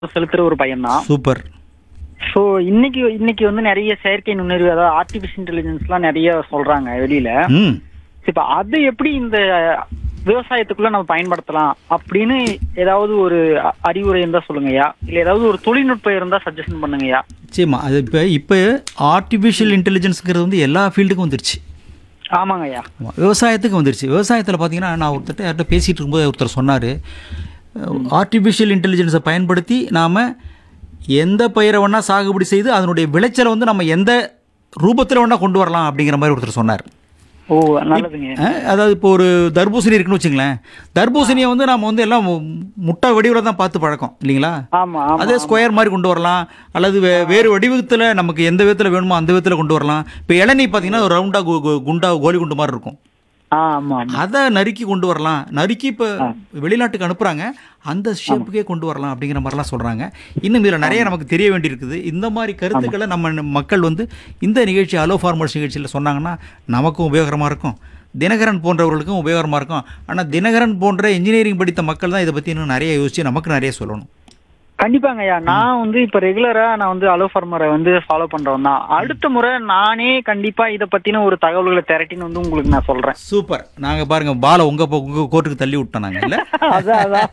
செலுத்துற ஒரு பையன் தான் சூப்பர் ஸோ இன்னைக்கு இன்னைக்கு வந்து நிறைய செயற்கை நுண்ணறிவு அதாவது ஆர்டிபிஷியல் இன்டெலிஜென்ஸ்லாம் நிறைய சொல்றாங்க வெளியில ம் இப்ப அது எப்படி இந்த விவசாயத்துக்குள்ள நம்ம பயன்படுத்தலாம் அப்படின்னு ஏதாவது ஒரு அ- அறிவுரை இருந்தா சொல்லுங்கய்யா இல்ல ஏதாவது ஒரு தொழில்நுட்பம் இருந்தா சஜஷன் பண்ணுங்கய்யா சரிம்மா அது இப்போ இப்போ ஆர்டிஃபிஷியல் இன்டெலிஜென்ஸுங்கிறது வந்து எல்லா ஃபீல்டுக்கும் வந்துருச்சு ஆமாங்கய்யா ஆமா, விவசாயத்துக்கு வந்துருச்சு விவசாயத்தில் பார்த்தீங்கன்னா நான் ஒருத்தர்ட்ட யார்கிட்ட பேசிகிட்டு இருக்கும்போது ஒருத்தர் சொன்னார் ஆர்டிஃபிஷியல் இன்டெலிஜென்ஸை பயன்படுத்தி நாம் எந்த பயிரை வேணால் சாகுபடி செய்து அதனுடைய விளைச்சலை வந்து நம்ம எந்த ரூபத்தில் வேணால் கொண்டு வரலாம் அப்படிங்கிற மாதிரி ஒருத்தர் சொன்னார் ஓ நல்லதுங்க அஹ், அதாவது இப்போ ஒரு தர்பூசணி இருக்குன்னு வச்சுங்களேன் தர்பூசணியை வந்து நம்ம வந்து எல்லாம் மு- முட்டை வடிவில் தான் பார்த்து பழக்கம் இல்லைங்களா ஆமா ஆமா அதே ஸ்கொயர் மாதிரி கொண்டு வரலாம் அல்லது வே வேறு வடிவத்தில் நமக்கு எந்த விதத்தில் வேணுமோ அந்த விதத்தில் கொண்டு வரலாம் இப்போ இளநீ பார்த்தீங்கன்னா ஒரு ரவுண்டாக குண்டா கோலி குண்டு மாதிரி இருக்கும் ஆ, ஆமா ஆமா அதை நறுக்கி கொண்டு வரலாம் நறுக்கி இப்போ வெளிநாட்டுக்கு அனுப்புகிறாங்க அந்த ஷேப்புக்கே கொண்டு வரலாம் அப்படிங்கிற மாதிரிலாம் சொல்கிறாங்க இன்னும் இதில் நிறைய நமக்கு தெரிய வேண்டியிருக்குது இந்த மாதிரி கருத்துக்களை நம்ம ந- மக்கள் வந்து இந்த நிகழ்ச்சி அலோ ஃபார்மர்ஸ் நிகழ்ச்சியில் சொன்னாங்கன்னா நமக்கும் உபயோகரமாக இருக்கும் தினகரன் போன்றவர்களுக்கும் உபயோகரமாக இருக்கும் ஆனால் தினகரன் போன்ற இன்ஜினியரிங் படித்த மக்கள் தான் இதை பற்றி இன்னும் நிறைய யோசித்து நமக்கு நிறைய சொல்லணும் கண்டிப்பாங்க ஐயா நான் வந்து இப்ப ரெகுலரா நான் வந்து அலோ ஃபார்மரை வந்து ஃபாலோ பண்றவன் தான் அடுத்த முறை நானே கண்டிப்பா இத பத்தின ஒரு தகவல்களை திரட்டின்னு வந்து உங்களுக்கு நான் சொல்றேன் சூப்பர் நாங்கள் பாருங்கள் பாலை உங்கள் உங்கள் கோர்ட்டுக்கு தள்ளி விட்டோம் நாங்கள் இல்லை அதான் அதான்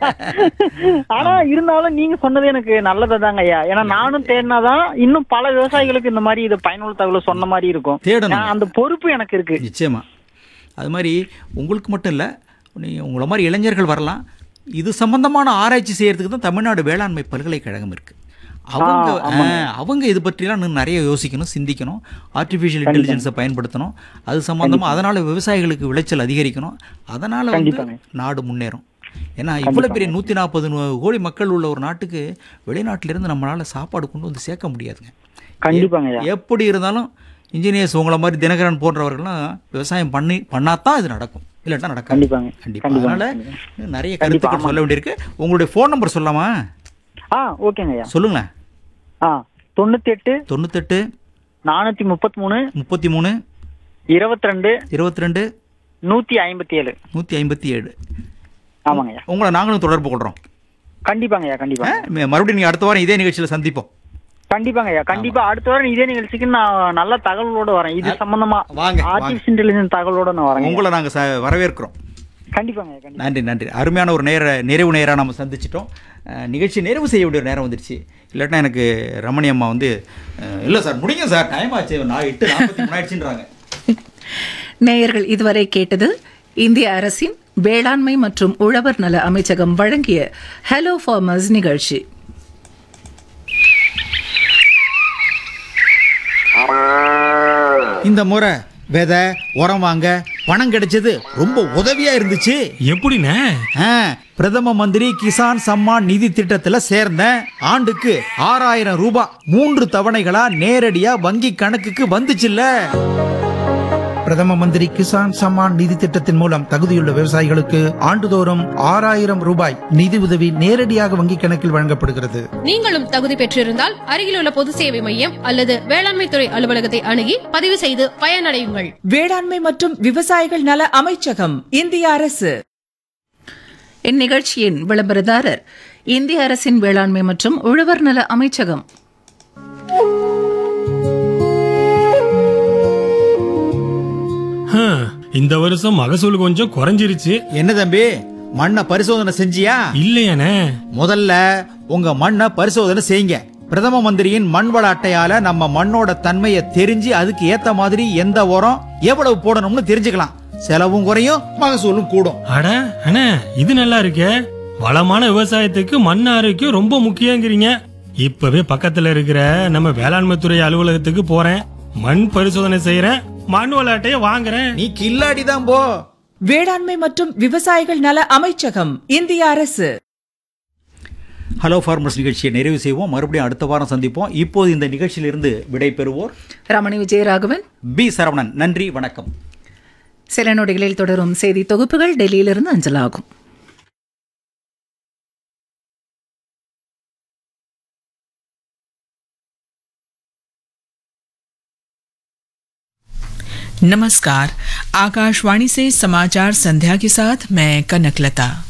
ஆனா இருந்தாலும் நீங்க சொன்னது எனக்கு நல்லதாதாங்க ஐயா ஏன்னா நானும் தேடினாதான் இன்னும் பல விவசாயிகளுக்கு இந்த மாதிரி இது பயனுள்ள தகவலை சொன்ன மாதிரி இருக்கும் தேடணும் நான் அந்த பொறுப்பு எனக்கு இருக்கு நிச்சயமா அது மாதிரி உங்களுக்கு மட்டும் இல்லை நீ உங்களை மாதிரி இளைஞர்கள் வரலாம் இது சம்பந்தமான ஆராய்ச்சி செய்யறதுக்கு தான் தமிழ்நாடு வேளாண்மை பல்கலைக்கழகம் இருக்கு அவங்க ஆ, அவங்க இது பற்றிலாம் இன்னும் நிறைய யோசிக்கணும் சிந்திக்கணும் ஆர்டிஃபிஷியல் இன்டெலிஜென்ஸை பயன்படுத்தணும் அது சம்பந்தமா அதனால விவசாயிகளுக்கு விளைச்சல் அதிகரிக்கணும் அதனால வந்து கண்டிப்பாங்க. நாடு முன்னேறும் ஏன்னா இவ்வளவு பெரிய நூற்றி நாற்பது கோடி மக்கள் உள்ள ஒரு நாட்டுக்கு வெளிநாட்டிலிருந்து நம்மளால சாப்பாடு கொண்டு வந்து சேர்க்க முடியாதுங்க கண்டிப்பாங்க ஐயா எப்படி இருந்தாலும் இன்ஜினியர்ஸ் உங்களை மாதிரி தினகரன் போன்றவர்கள்லாம் விவசாயம் பண்ணி பண்ணாதான் இது நடக்கும் இல்லாட்டா நடக்காது கண்டிப்பாங்க கண்டிப்பா கண்டிப்பாங்க. அதனால நிறைய கருத்துக்கள் சொல்ல வேண்டியிருக்கு உங்களுடைய ஃபோன் நம்பர் சொல்லாமா ஆ ஓகேங்க ஐயா சொல்லுங்களேன் ஆ தொண்ணூத்தி எட்டு தொண்ணூத்தெட்டு நானூத்தி முப்பத்தி மூணு முப்பத்தி மூணு இருபத்தி ரெண்டு இருபத்தி ரெண்டு நூத்தி ஐம்பத்தி ஏழு நூற்றி ஐம்பத்தி ஏழு ஆமாங்க ஐயா உங்களை நாங்களும் தொடர்பு கொள்கிறோம் கண்டிப்பாங்க ஐயா கண்டிப்பா மறுபடியும் நீங்கள் அடுத்த வாரம் இதே நிகழ்ச்சியில் சந்திப்போம் கண்டிப்பாங்க ஐயா கண்டிப்பா அடுத்த வாரம் இதே நிகழ்ச்சிக்கு நான் நல்ல தகவலோட வரேன் இது சம்பந்தமா வாங்க, வாங்க. ஆர்டிபிஷியல் இன்டெலிஜென்ஸ் தகவலோட நான் வரேன் உங்களை நாங்கள் வரவேற்கிறோம் கண்டிப்பாங்க ஐயா கண்டிப்பா நன்றி நன்றி அருமையான ஒரு நேர நிறைவு நேராக நம்ம சந்திச்சிட்டோம் அஹ், நிகழ்ச்சி நிறைவு செய்ய வேண்டிய ஒரு நேரம் வந்துருச்சு இல்லாட்டினா எனக்கு ரமணி அம்மா வந்து அஹ், இல்லை சார் முடிங்க சார் டைம் ஆச்சு நான் எட்டு நாற்பத்தி மூணு ஆயிடுச்சுன்றாங்க நேயர்கள் இதுவரை கேட்டது இந்திய அரசின் வேளாண்மை மற்றும் உழவர் நல அமைச்சகம் வழங்கிய ஹலோ ஃபார்மர்ஸ் நிகழ்ச்சி இந்த முறை விதை உரம் வாங்க பணம் கிடைச்சது ரொம்ப உதவியா இருந்துச்சு எப்படிண்ணே ஆ, பிரதம மந்திரி கிசான் சம்மான் நிதி திட்டத்துல சேர்ந்தேன் ஆண்டுக்கு ஆறாயிரம் ரூபாய் மூன்று தவணைகளா நேரடியா வங்கி கணக்குக்கு வந்துச்சுல்ல பிரதம மந்திரி கிசான் சம்மான் நிதி திட்டத்தின் மூலம் தகுதியுள்ள விவசாயிகளுக்கு ஆண்டுதோறும் ஆறாயிரம் ரூபாய் நிதி உதவி நேரடியாக வங்கிக் கணக்கில் வழங்கப்படுகிறது நீங்களும் தகுதி பெற்றிருந்தால் அருகிலுள்ள பொது சேவை மையம் அல்லது வேளாண்மை துறை அலுவலகத்தை அணுகி பதிவு செய்து பயனடையுங்கள் வேளாண்மை மற்றும் விவசாயிகள் நல அமைச்சகம் இந்திய அரசு இந்நிகழ்ச்சியின் விளம்பரதாரர் இந்திய அரசின் வேளாண்மை மற்றும் உழவர் நல அமைச்சகம் ஹம், இந்த வருஷம் மகசூல் கொஞ்சம் குறைஞ்சிருச்சு என்ன தம்பி மண்ணை பரிசோதனை செஞ்சியா இல்லையானே முதல்ல உங்க மண்ணை பரிசோதனை செய்யுங்க பிரதம மந்திரியின் மண் வள அட்டையால நம்ம மண்ணோட தன்மையை தெரிஞ்சு அதுக்கு ஏத்த மாதிரி எந்த உரம் எவ்வளவு போடணும்னு தெரிஞ்சுக்கலாம் செலவும் குறையும் மகசூலும் கூடும் அட அண்ணே இது நல்லா இருக்கே வளமான விவசாயத்துக்கு மண் ஆரோக்கியம் ரொம்ப முக்கியங்கிறீங்க இப்பவே பக்கத்துல இருக்கிற நம்ம வேளாண்மை துறை அலுவலகத்துக்கு போறேன் மண் பரிசோதனை செய்யறேன் மண் விளையாட்டைய வாங்குறேன் நீ கில்லாடி தான் போ வேளாண்மை மற்றும் விவசாயிகள் நல அமைச்சகம் இந்திய அரசு ஹலோ ஃபார்மர்ஸ் நிகழ்ச்சியை நிறைவு செய்வோம் மறுபடியும் அடுத்த வாரம் சந்திப்போம் இப்போது இந்த நிகழ்ச்சியிலிருந்து விடை பெறுவோர் ரமணி விஜயராகவன் பி சரவணன் நன்றி வணக்கம் சில நொடிகளில் தொடரும் செய்தி தொகுப்புகள் டெல்லியிலிருந்து அஞ்சலாகும் नमस्कार आकाशवाणी से समाचार संध्या के साथ मैं कनकलता